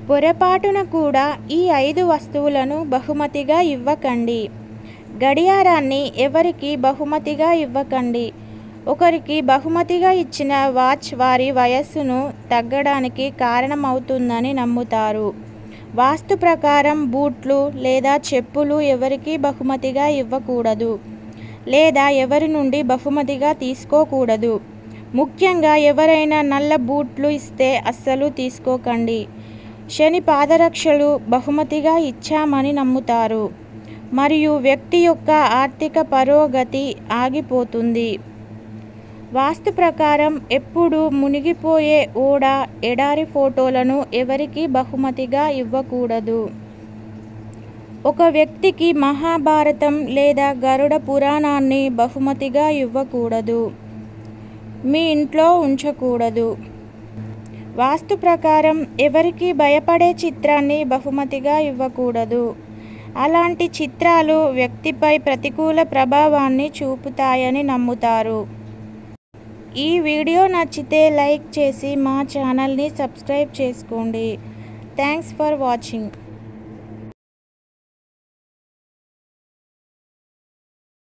పొరపాటున కూడా ఈ ఐదు వస్తువులను బహుమతిగా ఇవ్వకండి గడియారాన్ని ఎవరికి బహుమతిగా ఇవ్వకండి ఒకరికి బహుమతిగా ఇచ్చిన వాచ్ వారి వయస్సును తగ్గడానికి కారణమవుతుందని నమ్ముతారు వాస్తు ప్రకారం బూట్లు లేదా చెప్పులు ఎవరికి బహుమతిగా ఇవ్వకూడదు లేదా ఎవరి నుండి బహుమతిగా తీసుకోకూడదు ముఖ్యంగా ఎవరైనా నల్ల బూట్లు ఇస్తే అస్సలు తీసుకోకండి శని పాదరక్షలు బహుమతిగా ఇచ్చామని నమ్ముతారు మరియు వ్యక్తి యొక్క ఆర్థిక పురోగతి ఆగిపోతుంది వాస్తు ప్రకారం ఎప్పుడు మునిగిపోయే ఓడ ఎడారి ఫోటోలను ఎవరికి బహుమతిగా ఇవ్వకూడదు ఒక వ్యక్తికి మహాభారతం లేదా గరుడ పురాణాన్ని బహుమతిగా ఇవ్వకూడదు మీ ఇంట్లో ఉంచకూడదు వాస్తు ప్రకారం ఎవరికి భయపడే చిత్రాన్ని బహుమతిగా ఇవ్వకూడదు అలాంటి చిత్రాలు వ్యక్తిపై ప్రతికూల ప్రభావాన్ని చూపుతాయని నమ్ముతారు ఈ వీడియో నచ్చితే లైక్ చేసి మా ఛానల్ని సబ్స్క్రైబ్ చేసుకోండి థ్యాంక్స్ ఫర్ వాచింగ్